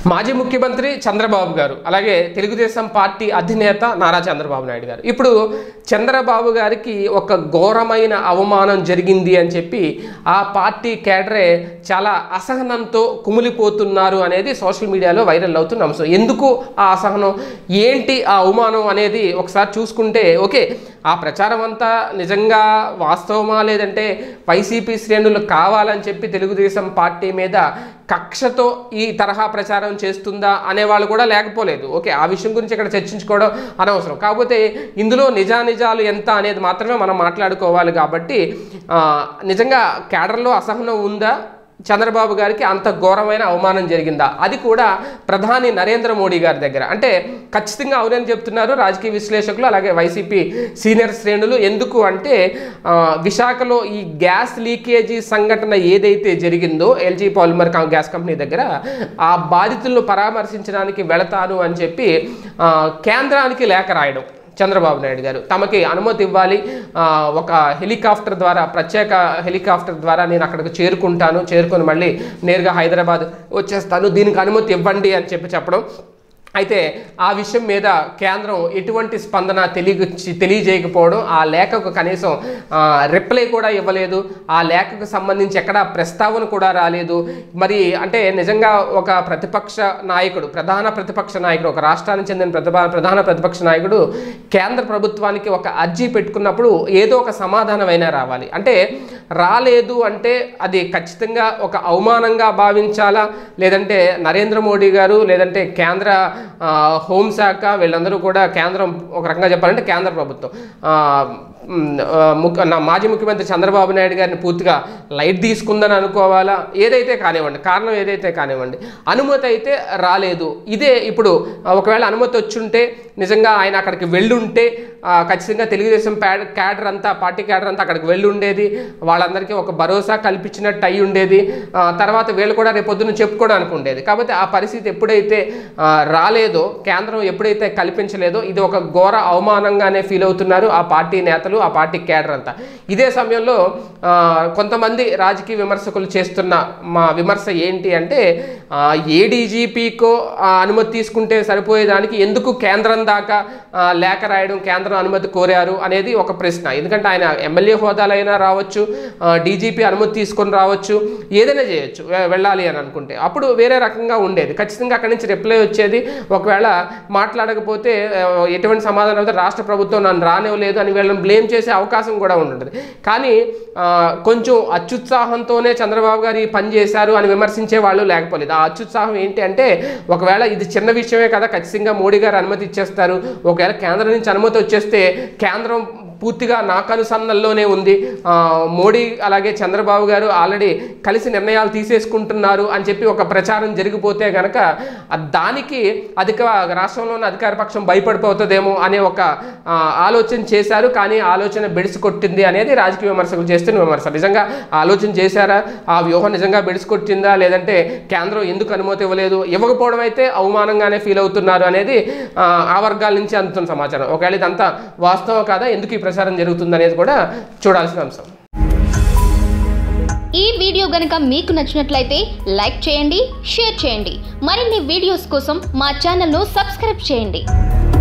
మాజీ ముఖ్యమంత్రి చంద్రబాబు గారు అలాగే తెలుగుదేశం పార్టీ అధినేత నారా చంద్రబాబు నాయుడు గారు ఇప్పుడు చంద్రబాబు గారికి ఒక ఘోరమైన అవమానం జరిగింది అని చెప్పి ఆ పార్టీ కేడరే చాలా అసహనంతో కుమిలిపోతున్నారు అనేది సోషల్ మీడియాలో వైరల్ అవుతున్న అంశం ఎందుకు ఆ అసహనం ఏంటి ఆ అవమానం అనేది ఒకసారి చూసుకుంటే ఓకే ఆ ప్రచారం అంతా నిజంగా వాస్తవమా లేదంటే వైసీపీ శ్రేణులు కావాలని చెప్పి తెలుగుదేశం పార్టీ మీద కక్షతో ఈ తరహా ప్రచారం చేస్తుందా అనేవాళ్ళు కూడా లేకపోలేదు ఓకే ఆ విషయం గురించి ఇక్కడ చర్చించుకోవడం అనవసరం కాకపోతే ఇందులో నిజానిజాలు ఎంత అనేది మాత్రమే మనం మాట్లాడుకోవాలి కాబట్టి ఆ, నిజంగా కేడర్లో అసహనం ఉందా చంద్రబాబు గారికి అంత ఘోరమైన అవమానం జరిగిందా అది కూడా ప్రధాని నరేంద్ర మోడీ గారి దగ్గర అంటే ఖచ్చితంగా అవునని చెప్తున్నారు రాజకీయ విశ్లేషకులు అలాగే వైసీపీ సీనియర్ శ్రేణులు ఎందుకు అంటే ఆ, విశాఖలో ఈ గ్యాస్ లీకేజీ సంఘటన ఏదైతే జరిగిందో ఎల్జీ పాలిమర్ కా- గ్యాస్ కంపెనీ దగ్గర ఆ బాధితులను పరామర్శించడానికి వెళతాను అని చెప్పి ఆ, కేంద్రానికి లేఖ రాయడం చంద్రబాబు నాయుడు గారు తమకి అనుమతి ఇవ్వాలి ఆ, ఒక హెలికాప్టర్ ద్వారా ప్రత్యేక హెలికాప్టర్ ద్వారా నేను అక్కడికి చేరుకుంటాను చేరుకొని మళ్ళీ నేరుగా హైదరాబాద్ వచ్చేస్తాను దీనికి అనుమతి ఇవ్వండి అని చెప్పి చెప్పడం అయితే ఆ విషయం మీద కేంద్రం ఎటువంటి స్పందన తెలియ తెలియజేయకపోవడం ఆ లేఖకు కనీసం ఆ, రిప్లై కూడా ఇవ్వలేదు ఆ లేఖకు సంబంధించి ఎక్కడ ప్రస్తావన కూడా రాలేదు మరి అంటే నిజంగా ఒక ప్రతిపక్ష నాయకుడు ప్రధాన ప్రతిపక్ష నాయకుడు ఒక రాష్ట్రానికి చెందిన ప్రతిభ ప్రధాన ప్రతిపక్ష నాయకుడు కేంద్ర ప్రభుత్వానికి ఒక అర్జీ పెట్టుకున్నప్పుడు ఏదో ఒక సమాధానం అయినా రావాలి అంటే రాలేదు అంటే అది ఖచ్చితంగా ఒక అవమానంగా భావించాలా లేదంటే నరేంద్ర మోడీ గారు లేదంటే కేంద్ర ఆ, హోంశాఖ వీళ్ళందరూ కూడా కేంద్రం ఒక రకంగా చెప్పాలంటే కేంద్ర ప్రభుత్వం ఆ, మ్, ఆ, ముఖ్య నా మాజీ ముఖ్యమంత్రి చంద్రబాబు నాయుడు గారిని పూర్తిగా లైట్ తీసుకుందని అనుకోవాలా ఏదైతే కానివ్వండి కారణం ఏదైతే కానివ్వండి అనుమతి అయితే రాలేదు ఇదే ఇప్పుడు ఆ, ఒకవేళ అనుమతి వచ్చుంటే నిజంగా ఆయన అక్కడికి వెళ్ళుంటే ఆ, ఖచ్చితంగా తెలుగుదేశం ప్యాడ్ క్యాడర్ అంతా పార్టీ క్యాడర్ అంతా అక్కడికి వెళ్ళి ఉండేది వాళ్ళందరికీ ఒక భరోసా కల్పించినట్టు అయి ఉండేది ఆ, తర్వాత వీళ్ళు కూడా రేపొద్దున చెప్పుకోవడానికి ఉండేది కాబట్టి ఆ పరిస్థితి ఎప్పుడైతే ఆ, రాలేదో కేంద్రం ఎప్పుడైతే కల్పించలేదో ఇది ఒక ఘోర అవమానంగానే ఫీల్ అవుతున్నారు ఆ పార్టీ నేతలు ఆ పార్టీ క్యాడర్ అంతా ఇదే సమయంలో ఆ, కొంతమంది రాజకీయ విమర్శకులు చేస్తున్న మా విమర్శ ఏంటి అంటే ఆ, ఏ డీజీపీకో అనుమతి తీసుకుంటే సరిపోయేదానికి ఎందుకు కేంద్రం దాకా ఆ, లేఖ రాయడం కేంద్రం అనుమతి కోరారు అనేది ఒక ప్రశ్న ఎందుకంటే ఆయన ఎమ్మెల్యే హోదాలైనా రావచ్చు డీజీపీ అనుమతి తీసుకొని రావచ్చు ఏదైనా చేయొచ్చు వె- వెళ్ళాలి అని అనుకుంటే అప్పుడు వేరే రకంగా ఉండేది ఖచ్చితంగా అక్కడి నుంచి రిప్లై వచ్చేది ఒకవేళ మాట్లాడకపోతే ఆ, ఎటువంటి సమాధానం అయితే రాష్ట్ర ప్రభుత్వం నన్ను రానివ్వలేదు అని వీళ్ళని బ్లేమ్ చేసే అవకాశం కూడా ఉంటుంది కానీ ఆ, కొంచెం అత్యుత్సాహంతోనే చంద్రబాబు గారు ఈ పని చేశారు అని విమర్శించే వాళ్ళు లేకపోలేదు ఆ అత్యుత్సాహం ఏంటి అంటే ఒకవేళ ఇది చిన్న విషయమే కదా ఖచ్చితంగా మోడీ గారు అనుమతి ఇచ్చేస్తారు ఒకవేళ కేంద్రం నుంచి అనుమతి వచ్చేస్తే కేంద్రం పూర్తిగా నాకు అనుసంధానంలోనే ఉంది ఆ, మోడీ అలాగే చంద్రబాబు గారు ఆల్రెడీ కలిసి నిర్ణయాలు తీసేసుకుంటున్నారు అని చెప్పి ఒక ప్రచారం జరిగిపోతే గనక ఆ దానికి అధిక రాష్ట్రంలో ఉన్న అధికార పక్షం భయపడిపోతుందేమో అనే ఒక ఆ, ఆలోచన చేశారు కానీ ఆ ఆలోచన బెడిసి కొట్టింది అనేది రాజకీయ విమర్శకులు చేస్తున్న విమర్శ నిజంగా ఆ ఆలోచన చేశారా ఆ వ్యూహం నిజంగా బెడిసి కొట్టిందా లేదంటే కేంద్రం ఎందుకు అనుమతి ఇవ్వలేదు ఇవ్వకపోవడం అయితే అవమానంగానే ఫీల్ అవుతున్నారు అనేది ఆ, ఆ వర్గాల నుంచి అందుతున్న సమాచారం ఒకవేళ ఇదంతా వాస్తవం కాదా ఎందుకు ఈ ప్రచారం జరుగుతుంది అనేది కూడా చూడాల్సిన అంశం ఈ వీడియో గనుక మీకు నచ్చినట్లయితే లైక్ చేయండి షేర్ చేయండి మరిన్ని వీడియోస్ కోసం మా ఛానల్ను సబ్స్క్రైబ్ చేయండి